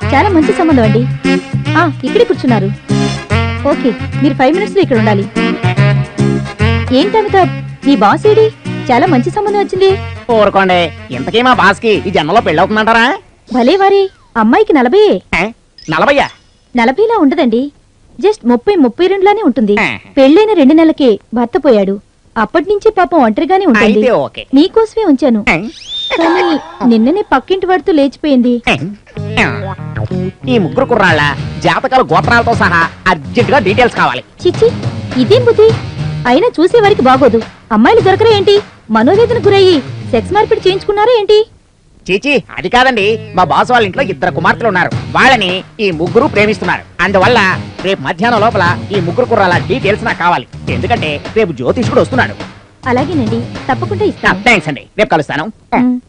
చాలా మంచి సంబంధం అండి ఆ ఇక్కడే కూర్చున్నారు ఓకే మీరు ఫైవ్ మినిట్స్ లో ఇక్కడ ఉండాలి ఏంటి అమితాబ్ మీ బాస్ ఏడి చాలా మంచి సంబంధం వచ్చింది ఊరుకోండి ఇంతకీ మా బాస్కి ఈ జన్మలో పెళ్ళవుతుందంటారా భలే వారి అమ్మాయికి నలభై ఏ? నలభయ్యా నలభైలా ఉండదండి జస్ట్ ముప్పై ముప్పై రెండులానే ఉంటుంది ఆ. పెళ్ళైన రెండు నెలలకే భర్త పోయాడు అప్పటి నుంచి పాపం ఒంటరిగానే ఉంటుంది అయితే ఓకే నీకోసమే ఉంచాను ఏ? కానీ నిన్ననే పక్కింటి వాడితో లేచిపోయింది ఏ? ఈ ముగ్గురు కుర్రాళ్ళ జాతకాల గోత్రాలతో సహా అర్జెంట్ గా డీటెయిల్స్ కావాలి చిచ్చి ఇదేం బుద్ధి అయినా చూసేవారికి బాగోదు అమ్మాయిలు దొరకరా ఏంటి మనోవేదన గురయ్యి సెక్స్ మార్పిడి చేయించుకున్నారా ఏంటి చీచి అది కాదండి మా బాస్ వాళ్ళ ఇంట్లో ఇద్దరు కుమార్తెలు ఉన్నారు వాళ్ళని ఈ ముగ్గురు ప్రేమిస్తున్నారు అందువల్ల రేపు మధ్యాహ్నం లోపల ఈ ముగ్గురు కుర్రాల డీటెయిల్స్ నాకు కావాలి ఎందుకంటే రేపు జ్యోతిష్కుడు వస్తున్నాడు అలాగేనండి తప్పకుండా ఇస్తాను థ్యాంక్స్ అండి రేపు కలుస్తాను మ్.